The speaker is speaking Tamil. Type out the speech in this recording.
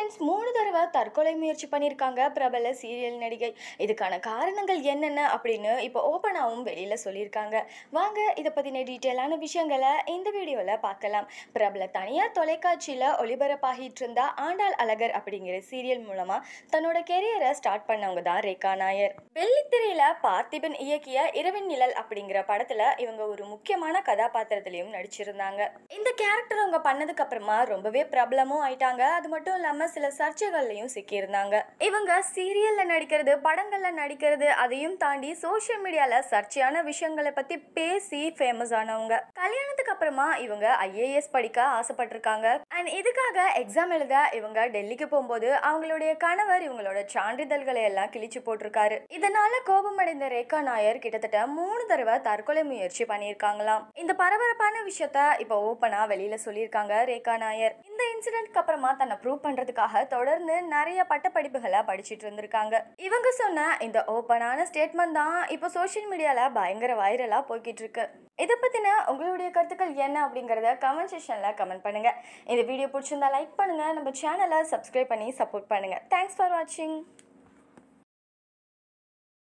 ஃப்ரெண்ட்ஸ் மூணு தடவை தற்கொலை முயற்சி பண்ணியிருக்காங்க பிரபல சீரியல் நடிகை இதுக்கான காரணங்கள் என்னென்ன அப்படின்னு இப்போ ஓப்பனாகவும் வெளியில் சொல்லியிருக்காங்க வாங்க இதை பற்றின டீட்டெயிலான விஷயங்களை இந்த வீடியோவில் பார்க்கலாம் பிரபல தனியார் தொலைக்காட்சியில் ஒளிபரப்பாகிட்டு இருந்த ஆண்டாள் அழகர் அப்படிங்கிற சீரியல் மூலமாக தன்னோட கெரியரை ஸ்டார்ட் பண்ணவங்க தான் ரேகா நாயர் வெள்ளித்திரையில பார்த்திபன் இயக்கிய இரவின் நிழல் அப்படிங்கிற படத்தில் இவங்க ஒரு முக்கியமான கதாபாத்திரத்திலையும் நடிச்சிருந்தாங்க இந்த கேரக்டர் அவங்க பண்ணதுக்கு அப்புறமா ரொம்பவே பிரபலமும் ஆயிட்டாங்க அது மட்டும் இல்லாம சில சர்ச்சைகள்லையும் சிக்கியிருந்தாங்க இவங்க சீரியல்ல நடிக்கிறது படங்கள்ல நடிக்கிறது அதையும் தாண்டி சோஷியல் மீடியால சர்ச்சையான விஷயங்களை பத்தி பேசி ஃபேமஸ் ஆனவங்க கல்யாணத்துக்கு அப்புறமா இவங்க ஐஏஎஸ் படிக்க ஆசைப்பட்டிருக்காங்க அண்ட் இதுக்காக எக்ஸாம் எழுத இவங்க டெல்லிக்கு போகும்போது அவங்களுடைய கணவர் இவங்களோட சான்றிதழ்களை எல்லாம் கிழிச்சு போட்டிருக்காரு இதனால கோபமடைந்த ரேகா நாயர் கிட்டத்தட்ட மூணு தடவை தற்கொலை முயற்சி பண்ணியிருக்காங்களாம் இந்த பரபரப்பான விஷயத்த இப்போ ஓப்பனா வெளியில சொல்லியிருக்காங்க ரேகா நாயர் இந்த இன்சிடென்ட்க்கு அப்புறமா தன்னை ப்ரூவ் பண்றதுக்காக தொடர்ந்து நிறைய பட்டப்படிப்புகளை படிச்சிட்டு இருந்திருக்காங்க இவங்க சொன்ன இந்த ஓப்பனான ஸ்டேட்மெண்ட் தான் இப்போ சோஷியல் மீடியால பயங்கர வைரலா போய்கிட்டு இருக்கு இதை பத்தின உங்களுடைய கருத்துக்கள் என்ன அப்படிங்கறத கமெண்ட் செக்ஷன்ல கமெண்ட் பண்ணுங்க இந்த வீடியோ பிடிச்சிருந்தா லைக் பண்ணுங்க நம்ம சேனலை சப்ஸ்கிரைப் பண்ணி சப்போர்ட் பண்ணுங்க தேங்க்ஸ் ஃபார் வாட்சிங்